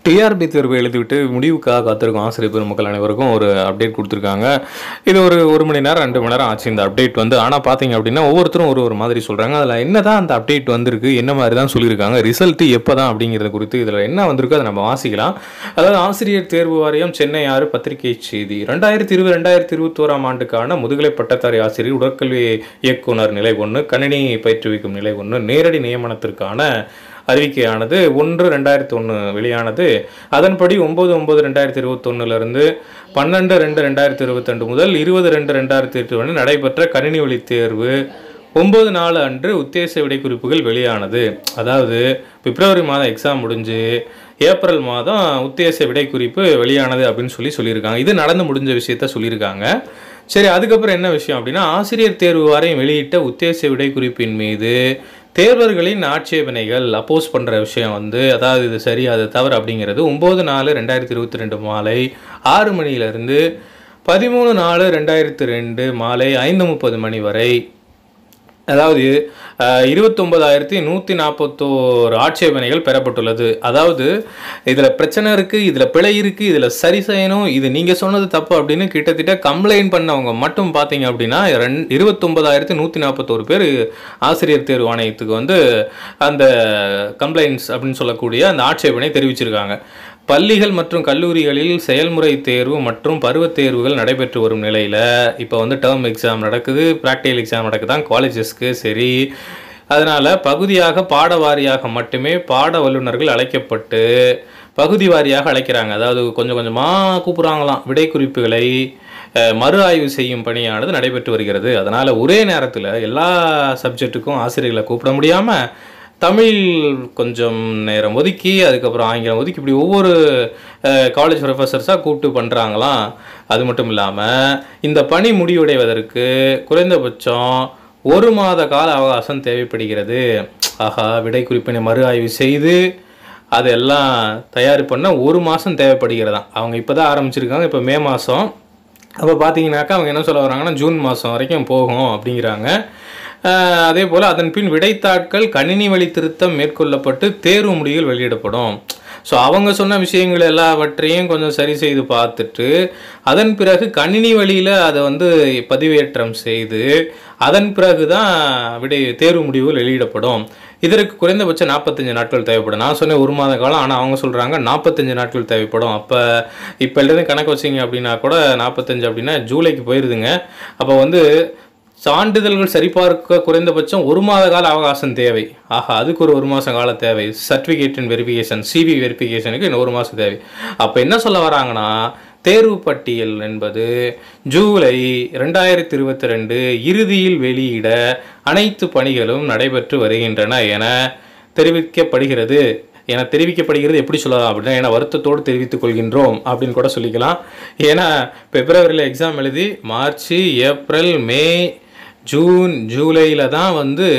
TRP தேர்வு எழுதிவிட்டு முடிவுக்காக காத்திருக்கும் ஆசிரியர் பெருமக்கள் அனைவருக்கும் ஒரு அப்டேட் கொடுத்துருக்காங்க இது ஒரு ஒரு மணி நேரம் ரெண்டு மணி நேரம் ஆச்சு இந்த அப்டேட் வந்து ஆனால் பார்த்தீங்க அப்படின்னா ஒவ்வொருத்தரும் ஒரு ஒரு மாதிரி சொல்கிறாங்க அதில் என்ன தான் அந்த அப்டேட் வந்திருக்கு என்ன மாதிரி தான் சொல்லியிருக்காங்க ரிசல்ட் எப்போ தான் அப்படிங்கிறது குறித்து இதில் என்ன வந்திருக்கோ அதை நம்ம வாசிக்கலாம் அதாவது ஆசிரியர் தேர்வு வாரியம் சென்னை ஆறு பத்திரிகை செய்தி ரெண்டாயிரத்தி இருபது ரெண்டாயிரத்தி இருபத்தோராம் ஆண்டுக்கான முதுகலை பட்டதாரி ஆசிரியர் உடற்கல்வி இயக்குனர் நிலை ஒன்று கணினி பயிற்றுவிக்கும் நிலை ஒன்று நேரடி நியமனத்திற்கான அறிவிக்கையானது ஒன்று ரெண்டாயிரத்தி ஒன்று வெளியானது அதன்படி ஒம்பது ஒம்பது ரெண்டாயிரத்தி இருபத்தொன்னுலேருந்து பன்னெண்டு ரெண்டு ரெண்டாயிரத்தி இருபத்தெண்டு முதல் இருபது ரெண்டு ரெண்டாயிரத்தி எட்டு வரை நடைபெற்ற கணினி வழி தேர்வு ஒம்பது நாலு அன்று உத்தேச விடைக்குறிப்புகள் வெளியானது அதாவது பிப்ரவரி மாதம் எக்ஸாம் முடிஞ்சு ஏப்ரல் மாதம் உத்தேச விடைக்குறிப்பு வெளியானது அப்படின்னு சொல்லி சொல்லியிருக்காங்க இது நடந்து முடிஞ்ச விஷயத்த சொல்லியிருக்காங்க சரி அதுக்கப்புறம் என்ன விஷயம் அப்படின்னா ஆசிரியர் தேர்வு வாரியம் வெளியிட்ட உத்தேச விடைக்குறிப்பின் மீது தேர்வர்களின் ஆட்சேபனைகள் அப்போஸ் பண்ணுற விஷயம் வந்து அதாவது இது சரி அது தவறு அப்படிங்கிறது ஒம்பது நாலு ரெண்டாயிரத்தி இருபத்தி ரெண்டு மாலை ஆறு மணியிலிருந்து பதிமூணு நாலு ரெண்டாயிரத்தி ரெண்டு மாலை ஐந்து முப்பது மணி வரை அதாவது இருபத்தொன்பதாயிரத்தி நூற்றி நாற்பத்தோரு ஆட்சேபனைகள் பெறப்பட்டுள்ளது அதாவது இதில் பிரச்சனை இருக்குது இதில் பிழை இருக்குது இதில் சரி செய்யணும் இது நீங்கள் சொன்னது தப்பு அப்படின்னு கிட்டத்தட்ட கம்ப்ளைண்ட் பண்ணவங்க மட்டும் பார்த்தீங்க அப்படின்னா ரெண் இருபத்தொன்பதாயிரத்தி நூற்றி நாற்பத்தோரு பேர் ஆசிரியர் தேர்வு ஆணையத்துக்கு வந்து அந்த கம்ப்ளைண்ட்ஸ் அப்படின்னு சொல்லக்கூடிய அந்த ஆட்சேபனை தெரிவிச்சிருக்காங்க பள்ளிகள் மற்றும் கல்லூரிகளில் செயல்முறை தேர்வு மற்றும் பருவத் தேர்வுகள் நடைபெற்று வரும் நிலையில் இப்போ வந்து டேர்ம் எக்ஸாம் நடக்குது ப்ராக்டிகல் எக்ஸாம் நடக்குதான் காலேஜஸ்க்கு சரி அதனால் பகுதியாக பாட வாரியாக மட்டுமே பாட வல்லுநர்கள் அழைக்கப்பட்டு பகுதி வாரியாக அழைக்கிறாங்க அதாவது கொஞ்சம் கொஞ்சமாக கூப்பிட்றாங்களாம் விடை குறிப்புகளை அஹ், மறு ஆய்வு செய்யும் பணியானது நடைபெற்று வருகிறது அதனால் ஒரே நேரத்தில் எல்லா சப்ஜெக்ட்டுக்கும் ஆசிரியர்களை கூப்பிட முடியாமல் தமிழ் கொஞ்சம் நேரம் ஒதுக்கி அதுக்கப்புறம் ஆங்கிலம் ஒதுக்கி இப்படி ஒவ்வொரு காலேஜ் ப்ரொஃபஸர்ஸாக கூப்பிட்டு பண்ணுறாங்களாம் அது மட்டும் இல்லாமல் இந்த பணி முடிவடைவதற்கு குறைந்தபட்சம் ஒரு மாத கால அவகாசம் தேவைப்படுகிறது ஆஹா விடை குறிப்பினை மறு ஆய்வு செய்து அதெல்லாம் தயார் பண்ண ஒரு மாதம் தேவைப்படுகிறதாம் அவங்க இப்போ தான் ஆரம்பிச்சிருக்காங்க இப்போ மே மாதம் அப்போ பார்த்தீங்கன்னாக்கா அவங்க என்ன சொல்ல வராங்கன்னா ஜூன் மாதம் வரைக்கும் போகும் அப்படிங்கிறாங்க ஆஹ் அதே போல் அதன் பின் விடைத்தாட்கள் கணினி வழி திருத்தம் மேற்கொள்ளப்பட்டு தேர்வு முடிவுகள் வெளியிடப்படும் ஸோ அவங்க சொன்ன விஷயங்கள் எல்லாவற்றையும் கொஞ்சம் சரி செய்து பார்த்துட்டு அதன் பிறகு கணினி வழியில் அதை வந்து பதிவேற்றம் செய்து அதன் பிறகு தான் விடை தேர்வு முடிவுகள் வெளியிடப்படும் இதற்கு குறைந்தபட்சம் நாற்பத்தஞ்சு நாட்கள் தேவைப்படும் நான் சொன்னேன் ஒரு மாத காலம் ஆனால் அவங்க சொல்கிறாங்க நாற்பத்தஞ்சு நாட்கள் தேவைப்படும் அப்போ இப்போலேருந்து கணக்கு வச்சிங்க அப்படின்னா கூட நாற்பத்தஞ்சு அப்படின்னா ஜூலைக்கு போயிருதுங்க அப்போ வந்து சான்றிதழ்கள் சரிபார்க்க குறைந்தபட்சம் ஒரு மாத கால அவகாசம் தேவை ஆஹா அதுக்கு ஒரு ஒரு மாதம் கால தேவை சர்டிஃபிகேட் அண்ட் வெரிஃபிகேஷன் சிவி வெரிஃபிகேஷனுக்கு இன்னும் ஒரு மாதம் தேவை அப்போ என்ன சொல்ல வராங்கன்னா தேர்வு பட்டியல் என்பது ஜூலை ரெண்டாயிரத்தி இருபத்தி ரெண்டு இறுதியில் வெளியிட அனைத்து பணிகளும் நடைபெற்று வருகின்றன என தெரிவிக்கப்படுகிறது என தெரிவிக்கப்படுகிறது எப்படி சொல்லலாம் அப்படின்னா ஏன்னா வருத்தத்தோடு தெரிவித்துக் கொள்கின்றோம் அப்படின்னு கூட சொல்லிக்கலாம் ஏன்னா பிப்ரவரியில் எக்ஸாம் எழுதி மார்ச் ஏப்ரல் மே ஜூன் ஜூலையில் தான் வந்து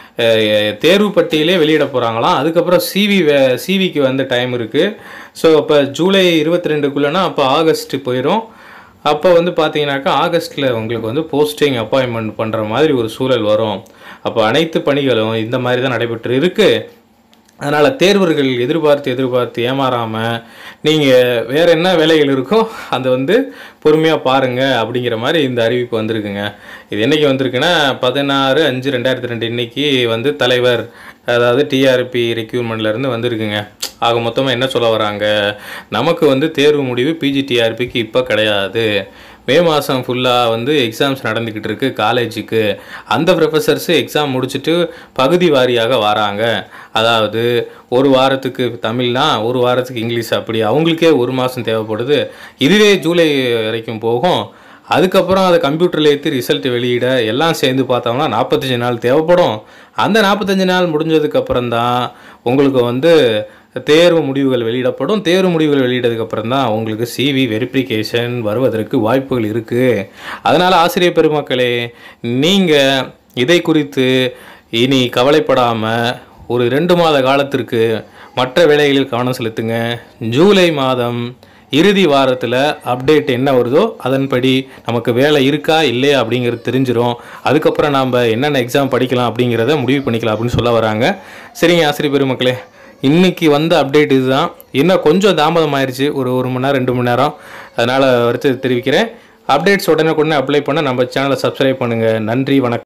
அஹ், தேர்வு பட்டியலே வெளியிட போகிறாங்களாம் அதுக்கப்புறம் சிவி சிவிக்கு வந்து டைம் இருக்குது ஸோ அப்போ ஜூலை இருபத்தி ரெண்டுக்குள்ளனா அப்போ ஆகஸ்ட் போயிடும் அப்போ வந்து பார்த்தீங்கன்னாக்கா ஆகஸ்ட்டில் உங்களுக்கு வந்து போஸ்டிங் அப்பாயின்மெண்ட் பண்ணுற மாதிரி ஒரு சூழல் வரும் அப்போ அனைத்து பணிகளும் இந்த மாதிரி தான் நடைபெற்று இருக்குது அதனால் தேர்வர்கள் எதிர்பார்த்து எதிர்பார்த்து ஏமாறாமல் நீங்கள் வேறு என்ன வேலைகள் இருக்கோ அதை வந்து பொறுமையாக பாருங்கள் அப்படிங்கிற மாதிரி இந்த அறிவிப்பு வந்திருக்குங்க இது என்னைக்கு வந்திருக்குன்னா பதினாறு அஞ்சு ரெண்டாயிரத்தி ரெண்டு இன்னைக்கு வந்து தலைவர் அதாவது டிஆர்பி ரெக்யூர்மெண்ட்லேருந்து வந்திருக்குங்க ஆக மொத்தமாக என்ன சொல்ல வராங்க நமக்கு வந்து தேர்வு முடிவு பிஜிடிஆர்பிக்கு இப்போ கிடையாது மே மாதம் ஃபுல்லாக வந்து எக்ஸாம்ஸ் நடந்துக்கிட்டு இருக்கு காலேஜுக்கு அந்த ப்ரொஃபஸர்ஸு எக்ஸாம் முடிச்சுட்டு பகுதி வாரியாக வராங்க அதாவது ஒரு வாரத்துக்கு தமிழ்னா ஒரு வாரத்துக்கு இங்கிலீஷ் அப்படி அவங்களுக்கே ஒரு மாதம் தேவைப்படுது இதுவே ஜூலை வரைக்கும் போகும் அதுக்கப்புறம் அதை கம்ப்யூட்டரில் ஏற்றி ரிசல்ட் வெளியிட எல்லாம் சேர்ந்து பார்த்தோம்னா நாற்பத்தஞ்சு நாள் தேவைப்படும் அந்த நாற்பத்தஞ்சு நாள் முடிஞ்சதுக்கப்புறம் தான் உங்களுக்கு வந்து தேர்வு முடிவுகள் வெளியிடப்படும் தேர்வு முடிவுகள் வெளியிட்டதுக்கப்புறம் தான் உங்களுக்கு சிவி வெரிஃபிகேஷன் வருவதற்கு வாய்ப்புகள் இருக்குது அதனால் ஆசிரியர் பெருமக்களே நீங்கள் இதை குறித்து இனி கவலைப்படாமல் ஒரு ரெண்டு மாத காலத்திற்கு மற்ற வேலைகளில் கவனம் செலுத்துங்க ஜூலை மாதம் இறுதி வாரத்தில் அப்டேட் என்ன வருதோ அதன்படி நமக்கு வேலை இருக்கா இல்லையா அப்படிங்கிறது தெரிஞ்சிரும் அதுக்கப்புறம் நாம் என்னென்ன எக்ஸாம் படிக்கலாம் அப்படிங்கிறத முடிவு பண்ணிக்கலாம் அப்படின்னு சொல்ல வராங்க சரிங்க ஆசிரியர் பெருமக்களே இன்னைக்கு வந்த அப்டேட் இதுதான் இன்னும் கொஞ்சம் தாமதம் ஆயிடுச்சு ஒரு ஒரு மணி நேரம் ரெண்டு மணி நேரம் அதனால் வருத்தத்தை தெரிவிக்கிறேன் அப்டேட்ஸ் உடனே உடனே அப்ளை பண்ண நம்ம சேனலை சப்ஸ்கிரைப் பண்ணுங்கள் நன்றி வணக்கம்